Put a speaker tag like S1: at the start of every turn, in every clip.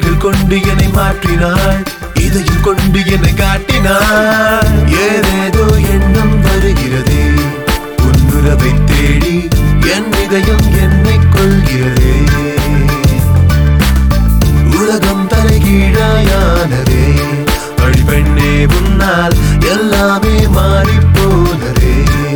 S1: கண்கள் கொண்டு என்னை மாற்றினாள் இதையும் கொண்டு என்னை காட்டினாள் ஏதேதோ எண்ணம் வருகிறதே உன்னுறவை தேடி என் இதயம் என்னை கொள்கிறதே உலகம் தலைகீழாயானதே அழிவெண்ணே உன்னால் எல்லாமே மாறிப் போனதே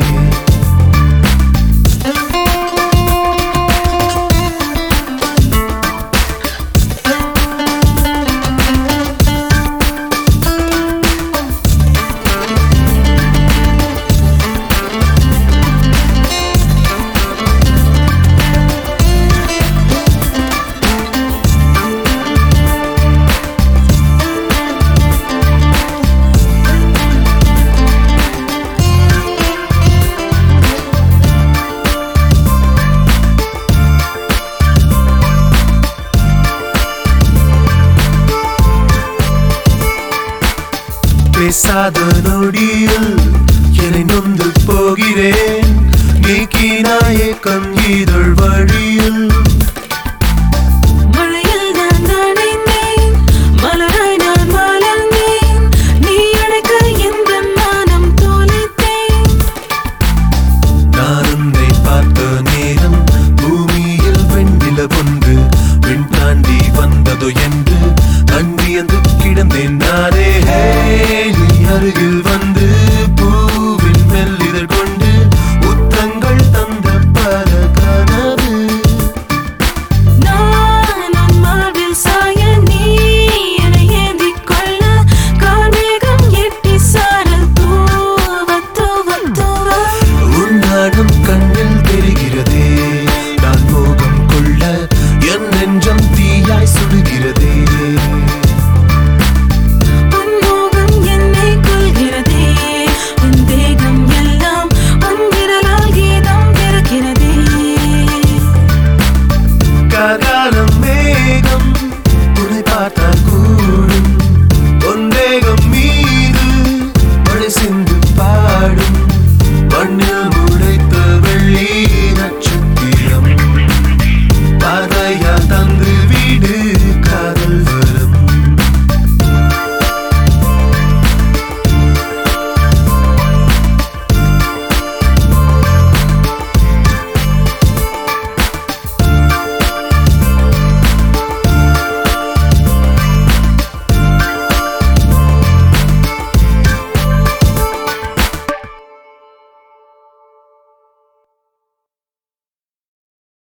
S1: பேசாத நொடியில் என்னை நொந்து போகிறேன் நீக்கினாயே கங்கீதழ் வழியில்
S2: மழையில் நான் நனைந்தேன் மலராய் நான் மலர்ந்தேன் நீ அழைக்க எந்த மானம் தொலைத்தேன்
S1: நான் உன்னை பார்த்த நேரம் பூமியில் வெண்ணில ஒன்று விண் தாண்டி வந்ததோ என்று அன்றியந்து கிடந்தேன் நானே ஹே, நீ அருகில் வந்து பூவின் மெல்லிதழ் கொண்டு முத்தங்கள் தந்த பல கனவு
S2: நான் உன் மார்பில் சாய நீ என்னை ஏந்திக் கொள்ள கார்மேகம் எட்டி சாரல் தூவ தூவ தூவ
S1: உன்னாடும் கண்ணில் தெரிகிறதே நான் மோகம் கொள்ள என் நெஞ்சம் தீயாய் சுடுகிறதே
S2: உன் மோகம் என்னை கொள்கிறதே உன் தேகம் எல்லாம் உன் விரலால் கீதம் பிறக்கிறதே
S1: காலம் மேகம் உன்னை பார்த்த